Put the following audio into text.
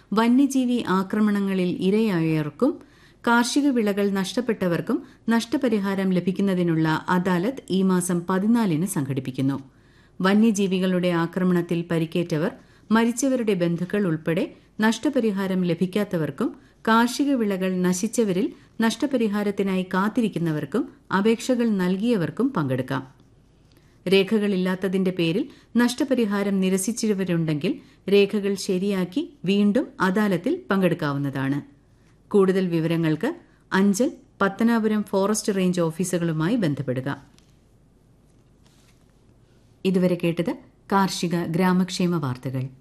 വന്യജീവി ആക്രമണങ്ങളിൽ ഇരയായവർക്കും കാർഷിക വിളകൾ നഷ്ടപ്പെട്ടവർക്കും നഷ്ടപരിഹാരം ലഭിക്കുന്നതിനുള്ള അദാലത്ത് ഈ മാസം പതിനാലിന് സംഘടിപ്പിക്കുന്നു വന്യജീവികളുടെ ആക്രമണത്തിൽ പരിക്കേറ്റവർ മരിച്ചവരുടെ ബന്ധുക്കൾ ഉൾപ്പെടെ നഷ്ടപരിഹാരം ലഭിക്കാത്തവർക്കും കാർഷിക വിളകൾ നശിച്ചവരിൽ നഷ്ടപരിഹാരത്തിനായി കാത്തിരിക്കുന്നവർക്കും അപേക്ഷകൾ നൽകിയവർക്കും പങ്കെടുക്കാം രേഖകളില്ലാത്തതിന്റെ പേരിൽ നഷ്ടപരിഹാരം നിരസിച്ചവരുണ്ടെങ്കിൽ രേഖകൾ ശരിയാക്കി വീണ്ടും അദാലത്തിൽ പങ്കെടുക്കാവുന്നതാണ് കൂടുതൽ വിവരങ്ങൾക്ക് അഞ്ചൽ പത്തനാപുരം ഫോറസ്റ്റ് റേഞ്ച് ഓഫീസുകളുമായി ബന്ധപ്പെടുക ഇതുവരെ കേട്ടത് കാർഷിക ഗ്രാമക്ഷേമ വാർത്തകൾ